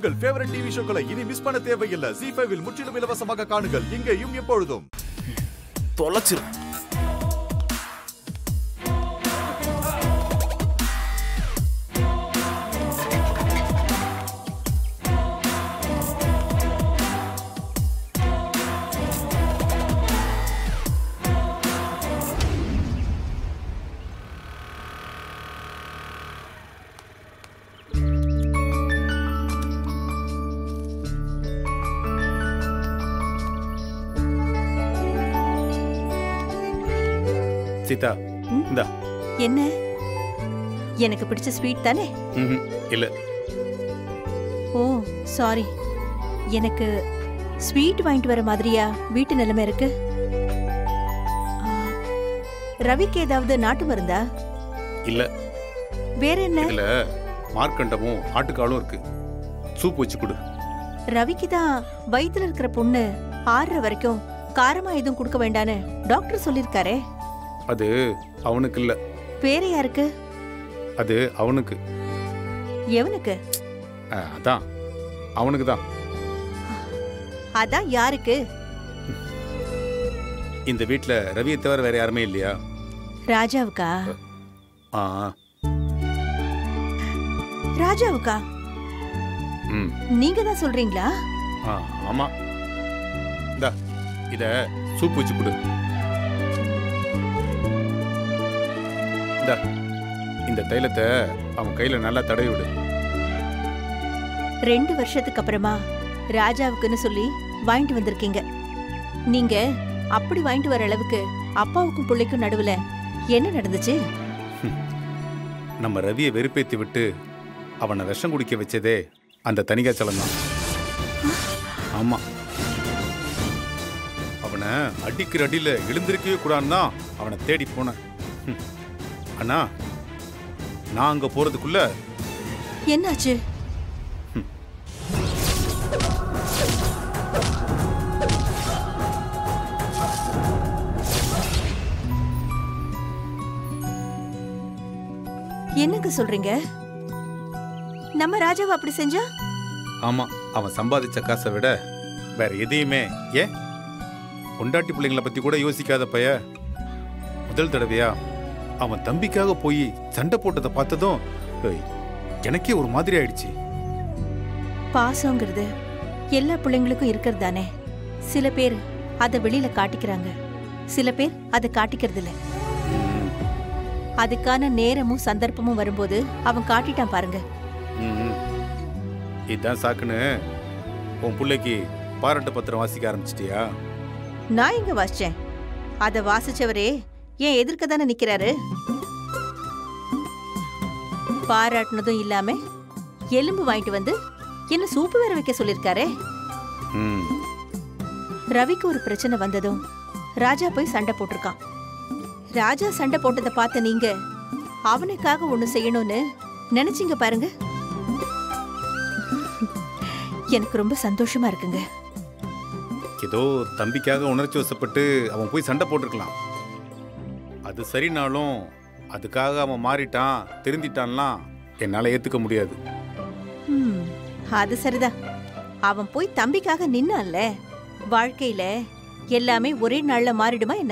உங்கள் favourite TV ஷோக்களை இனி miss பண்ண தேவையில்லை ஜி ஃபைவில் முற்றிலும் இலவசமாக காணுங்கள் இங்கேயும் எப்பொழுதும் தொலைச்சிரு சீதா இந்தா என்ன எனக்கு பிடிச்ச ஸ்வீட் தானே ம்ஹும். இல்ல ஓ சாரி எனக்கு ஸ்வீட் வாங்கிட்டு வர மாதிரியா வீட்டு நிலைமை இருக்கு ஆ, ரவிக்கு ஏதாவது நாட்டு மருந்தா இல்ல வேற என்ன இதுல மார்க்கண்டமும் ஆட்டுக்காலும் இருக்கு சூப் வச்சு கொடு ரவிக்கு தான் வயித்துல இருக்கிற பொண்ணு ஆறுற வரைக்கும் காரமா எதுவும் கொடுக்க வேண்டான்னு டாக்டர் சொல்லிருக்காரே அது அவனுக்கு இல்ல வேற யாருக்கு அது அவனுக்கு எவனுக்கு அஹ், அதான் அவனுக்கு தான் அதான் யாருக்கு இந்த வீட்ல ரவியை தவிர வேற யாருமே இல்லையா ராஜாவுக்கா ஆ ராஜாவுக்கா ம் நீங்க தான் சொல்றீங்களா ஆ ஆமா இந்தா இத சூப் வச்சு கொடு இந்தா இந்த தைலத்தை அவன் கையில நல்லா தடவி விடு ரெண்டு வருஷத்துக்கு அப்புறமா ராஜாவுக்குன்னு சொல்லி வாங்கிட்டு வந்திருக்கீங்க நீங்க அப்படி வாங்கிட்டு வர அளவுக்கு அப்பாவுக்கும் பிள்ளைக்கும் நடுவுல என்ன நடந்துச்சு நம்ம ரவியை வெறுப்பேத்தி விட்டு அவனை விஷம் குடிக்க வச்சதே அந்த தனிகாச்சலம் தான் ஆமா அவனை அடிக்கிற அடியில எழுந்திருக்கவே கூடாதுன்னு தான் அவனை தேடி போனேன் ஹம். அண்ணா நான் அங்க போறதுக்குள்ள என்னாச்சு என்னங்க சொல்றீங்க நம்ம ராஜாவை அப்படி செஞ்சா ஆமா அவன் சம்பாதிச்ச காசை விட வேற எதையுமே ஏன் பொண்டாட்டி பிள்ளைங்கள பத்தி கூட யோசிக்காத பைய முதல் தடவையா அவன் தம்பிக்காக போய் சண்டை போட்டதை பார்த்ததும் ஏய், எனக்கே ஒரு மாதிரி ஆயிடுச்சு பாசங்கிறது எல்லா பிள்ளைங்களுக்கும் இருக்கிறது தானே சில பேர் அதை வெளியில காட்டிக்கிறாங்க சில பேர் அதை காட்டிக்கிறது இல்ல ம், அதுக்கான நேரமும் சந்தர்ப்பமும் வரும்போது அவன் காட்டிட்டான் பாருங்க ம், ம். இதான் சாக்குன்னு உன் பிள்ளைக்கு பாராட்டு பத்திரம் வாசிக்க ஆரம்பிச்சிட்டியா நான் எங்க வாசிச்சேன் அத வாசிச்சவரே ஏன் எதிர்க்க தானே நிக்கிறாரு பாராட்டுனதும் இல்லாம எலும்பு வாங்கிட்டு வந்து என்ன சூப்பு வேற வைக்க சொல்லிருக்காரே ம் ரவிக்கு ஒரு பிரச்சனை வந்ததும் ராஜா போய் சண்டை போட்டிருக்கான் ராஜா சண்டை போட்டதை பார்த்த நீங்க அவனுக்காக ஒண்ணு செய்யணும்னு நினைச்சீங்க பாருங்க எனக்கு ரொம்ப சந்தோஷமா இருக்குங்க ஏதோ தம்பிக்காக உணர்ச்சி வசப்பட்டு அவன் போய் சண்டை போட்டிருக்கலாம் அது சரினாலும் அதுக்காக அவன் மாறிட்டான் திருந்திட்டான்லாம் என்னால் ஏற்றுக்க முடியாது ம், அது சரிதான் அவன் போய் தம்பிக்காக நின்னான்ல வாழ்க்கையில எல்லாமே ஒரே நாள்ல மாறிடுமா என்ன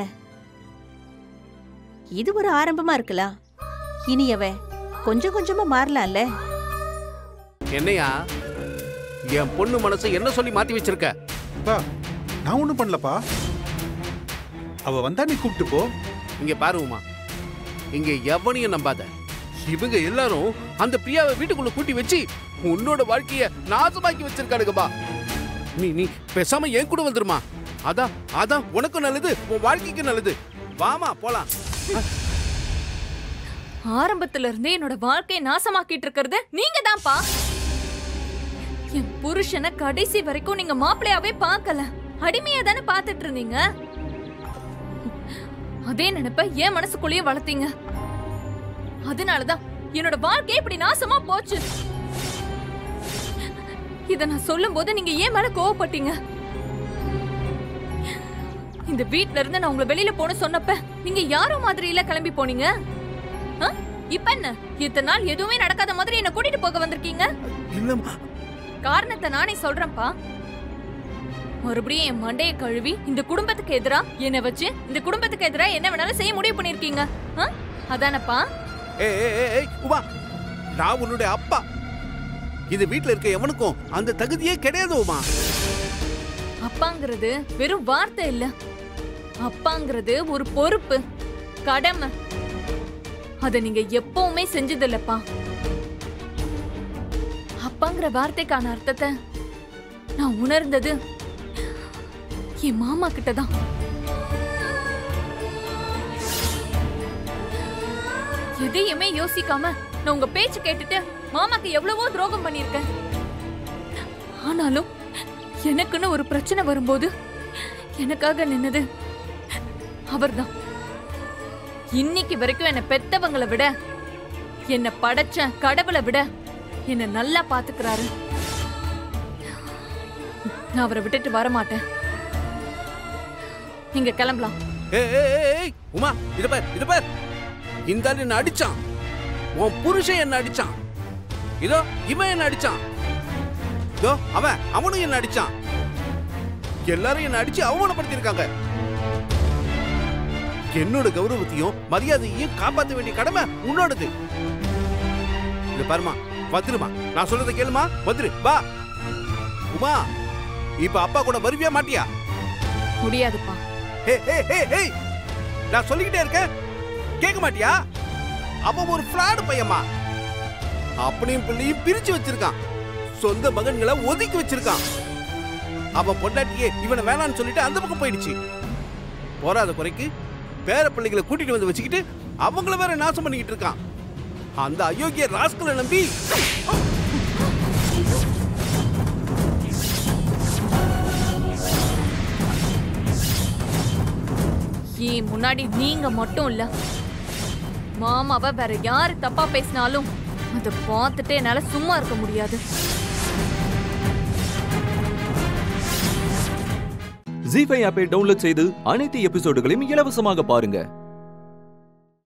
இது ஒரு ஆரம்பமா இருக்கலாம் இனி அவன் கொஞ்சம் கொஞ்சமா மாறலாம்ல என்னையா என் பொண்ணு மனசை என்ன சொல்லி மாத்தி வச்சிருக்க அப்பா நான் ஒன்றும் பண்ணலப்பா அவ வந்தா நீ கூப்பிட்டு போ இங்க பாரு உமா இங்க எவனையும் நம்பாத இவங்க எல்லாரும் அந்த பிரியாவை வீட்டுக்குள்ள கூட்டி வச்சு உன்னோட வாழ்க்கைய நாசமாக்கி வச்சிருக்கானுங்கப்பா நீ நீ பேசாம என் கூட வந்துருமா அதான் அதான் உனக்கும் நல்லது உன் வாழ்க்கைக்கு நல்லது வாமா போலாம் ஆரம்பத்துல இருந்தே என்னோட வாழ்க்கையை நாசமாக்கிட்டு இருக்கிறது நீங்க தான்ப்பா என் புருஷனை கடைசி வரைக்கும் நீங்க மாப்பிள்ளையாவே பார்க்கல அடிமையா தானே பார்த்துட்டு இருந்தீங்க அதே நினைப்ப என் மனசுக்குள்ளேயே வளர்த்தீங்க அதனாலதான் என்னோட வாழ்க்கை இப்படி நாசமா போச்சு இத நான் சொல்லும் போது நீங்க ஏன் மேல கோவப்பட்டீங்க இந்த வீட்ல இருந்து நான் உங்களை வெளியில போன சொன்னப்ப நீங்க யாரோ மாதிரி இல்ல கிளம்பி போனீங்க ஆ? இப்ப என்ன இத்தனை நாள் எதுவுமே நடக்காத மாதிரி என்ன கூட்டிட்டு போக வந்திருக்கீங்க இல்லம்மா காரணத்தை நானே சொல்றேன்ப்பா மறுபடியும் என் மண்டைய கழுவி இந்த குடும்பத்துக்கு எதிரா என்ன வச்சு இந்த குடும்பத்துக்கு எதிரா என்ன வேணாலும் செய்ய முடிவு பண்ணிருக்கீங்க ஆ? அதானப்பா ஏய் ஏய், ஏய், ஏய் உமா நான் உன்னுடைய அப்பா இந்த வீட்ல இருக்க எவனுக்கும் அந்த தகுதியே கிடையாது உமா அப்பாங்கிறது வெறும் வார்த்தை இல்ல அப்பாங்கிறது ஒரு பொறுப்பு கடமை அத நீங்க எப்பவுமே செஞ்சதில்லப்பா அப்பாங்கிற வார்த்தைக்கான அர்த்தத்தை நான் உணர்ந்தது என் மாமா கிட்ட தான் எதையுமே யோசிக்காம நான் உங்க பேச்சு கேட்டுட்டு மாமாக்கு எவ்வளவோ துரோகம் பண்ணிருக்கேன் ஆனாலும் எனக்குன்னு ஒரு பிரச்சனை வரும்போது எனக்காக நின்னது அவர்தான் இன்னைக்கு வரைக்கும் என்னை பெத்தவங்களை விட என்னை படைச்ச கடவுளை விட என்னை நல்லா பாத்துக்கிறாரு நான் அவரை விட்டுட்டு வர மாட்டேன் நீங்க கிளம்பலாம் ஏய் ஏய், ஏய், ஏய் உமா இத பார் இத பார் இந்த ஆள் என்ன அடிச்சான் உன் புருஷன் என்ன அடிச்சான் இதோ இவன் என்ன அடிச்சான் இதோ அவன் அவனும் என்ன அடிச்சான் எல்லாரும் என்ன அடிச்சு அவமானப்படுத்திருக்காங்க என்னோட கௌரவத்தையும் மரியாதையையும் காப்பாற்ற வேண்டிய கடமை உன்னோடது இது பாருமா வந்துருமா நான் சொல்றதை கேளுமா வந்துரு வா உமா இப்ப அப்பா கூட வருவியா மாட்டியா முடியாதுப்பா ஏய், ஏய், ஏய், ஏய். நான் சொல்லிக்கிட்டே இருக்கேன் கேட்க மாட்டியா அவன் ஒரு ஃப்ராடு பையம்மா அப்பனையும் பிள்ளையும் பிரிச்சு வச்சிருக்கான் சொந்த மகன்களை ஒதுக்கி வச்சிருக்கான் அவன் பொண்டாட்டியே இவனை வேணாம்னு சொல்லிட்டு அந்த பக்கம் போயிடுச்சு போராத குறைக்கு பேர பிள்ளைகளை கூட்டிட்டு வந்து வச்சுக்கிட்டு அவங்கள வேற நாசம் பண்ணிக்கிட்டு இருக்கான் அந்த அயோக்கிய ராஸ்கலை நம்பி ஏன் முன்னாடி நீங்க மட்டும் இல்ல மாமாவை வேற யாரு தப்பா பேசினாலும் அதை பார்த்துட்டு என்னால சும்மா இருக்க முடியாது ஜி ஃபைவ் ஆப்பை டவுன்லோட் செய்து அனைத்து எபிசோடுகளையும் இலவசமாக பாருங்க